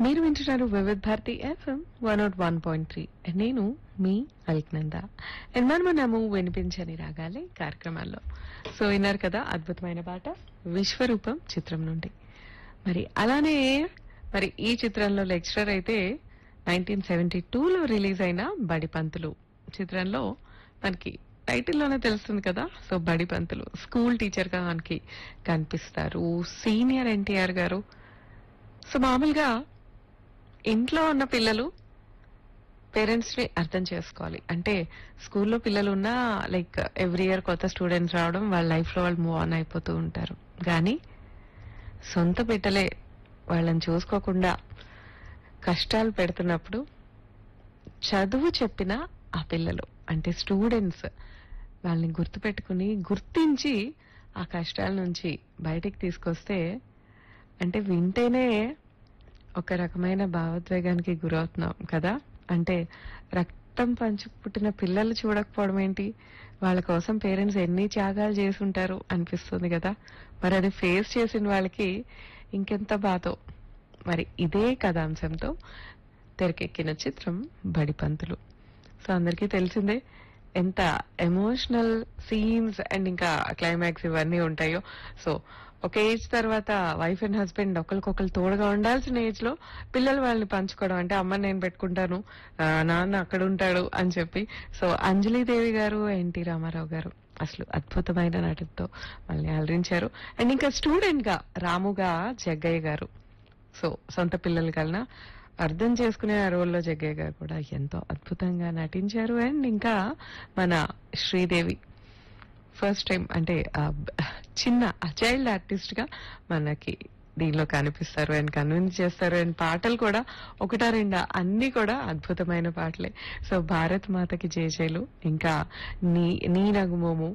మీరు వింటున్నారు Vividh Bharati FM one nought one point three నేను మీ అల్క్నంద అండ్ మనం మనము వినిపించని రాగాలి కార్యక్రమాల్లో సో విన్నారు కదా అద్భుతమైన పాట విశ్వరూపం చిత్రం నుండి మరి అలానే మరి ఈ చిత్రంలో లెక్చరర్ అయితే నైన్టీన్ సెవెంటీ టూలో రిలీజ్ అయిన బడి పంతులు చిత్రంలో మనకి టైటిల్లోనే తెలుస్తుంది కదా సో బడి పంతులు స్కూల్ టీచర్ గా మనకి కనిపిస్తారు సీనియర్ ఎన్టీఆర్ గారు సో మామూలుగా ఇంట్లో ఉన్న పిల్లలు పేరెంట్స్ ని అర్థం చేసుకోవాలి అంటే స్కూల్లో పిల్లలు ఉన్నా లైక్ ఎవ్రీ ఇయర్ కొత్త స్టూడెంట్స్ రావడం వాళ్ళ లైఫ్ లో వాళ్ళు మూవ్ ఆన్ అయిపోతూ ఉంటారు కానీ సొంత బిడ్డలే వాళ్ళని చూసుకోకుండా కష్టాలు పెడుతున్నప్పుడు చదువు చెప్పిన ఆ పిల్లలు అంటే స్టూడెంట్స్ వాళ్ళని గుర్తుపెట్టుకుని గుర్తించి ఆ కష్టాల నుంచి బయటికి తీసుకొస్తే అంటే వింటేనే ఒక రకమైన భావోద్వేగానికి గురవుతున్నాం కదా అంటే రక్తం పంచు పుట్టిన పిల్లలు చూడకపోవడం ఏంటి వాళ్ళ కోసం పేరెంట్స్ ఎన్ని త్యాగాలు చేసి ఉంటారు అనిపిస్తుంది కదా మరి అది ఫేస్ చేసిన వాళ్ళకి ఇంకెంత బాధో మరి ఇదే కథాంశంతో తెరకెక్కిన చిత్రం బడిపంతులు సో అందరికీ తెలిసిందే ఎంత ఎమోషనల్ సీన్స్ అండ్ ఇంకా క్లైమాక్స్ ఇవన్నీ ఉంటాయో సో ఒక ఏజ్ తర్వాత వైఫ్ అండ్ హస్బెండ్ ఒకరికొకరు తోడుగా ఉండాల్సిన ఏజ్ లో పిల్లలు వాళ్ళని పంచుకోవడం అంటే అమ్మ నేను పెట్టుకుంటాను ఆ, నాన్న అక్కడ ఉంటాడు అని చెప్పి సో అంజలీదేవి గారు ఎన్టీ రామారావు గారు అసలు అద్భుతమైన నటుతో వాళ్ళని అలరించారు అండ్ ఇంకా స్టూడెంట్ గా రాముగా జగ్గయ్య గారు సో సొంత పిల్లలు కన్నా అర్థం చేసుకునే ఆ రోల్లో జగ్గయ్య గారు కూడా ఎంతో అద్భుతంగా నటించారు అండ్ ఇంకా మన శ్రీదేవి ఫస్ట్ టైం అంటే ఆ బ- చిన్న చైల్డ్ ఆర్టిస్ట్ గా మనకి దీనిలో కనిపిస్తారు అండ్ కన్విన్స్ చేస్తారు అండ్ పాటలు కూడా ఒకటా రెండా అన్ని కూడా అద్భుతమైన పాటలే సో భారత్ మాతకి జయజయలు ఇంకా నీ నీ నగుమోము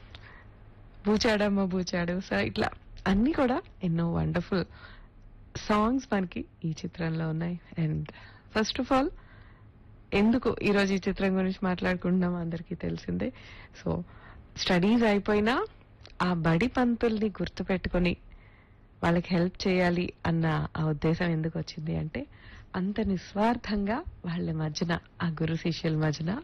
బూచాడమ్మ బూచాడు సో ఇట్లా అన్ని కూడా ఎన్నో వండర్ఫుల్ సాంగ్స్ మనకి ఈ చిత్రంలో ఉన్నాయి అండ్ ఫస్ట్ ఆఫ్ ఆల్ ఎందుకు ఈరోజు ఈ చిత్రం గురించి మాట్లాడుకుంటున్నాం అందరికీ తెలిసిందే సో స్టడీస్ అయిపోయినా ఆ బడి పంతుల్ని గుర్తుపెట్టుకొని వాళ్ళకి హెల్ప్ చేయాలి అన్న ఆ ఉద్దేశం ఎందుకు వచ్చింది అంటే అంత నిస్వార్థంగా వాళ్ళ మధ్యన ఆ గురు శిష్యుల మధ్యన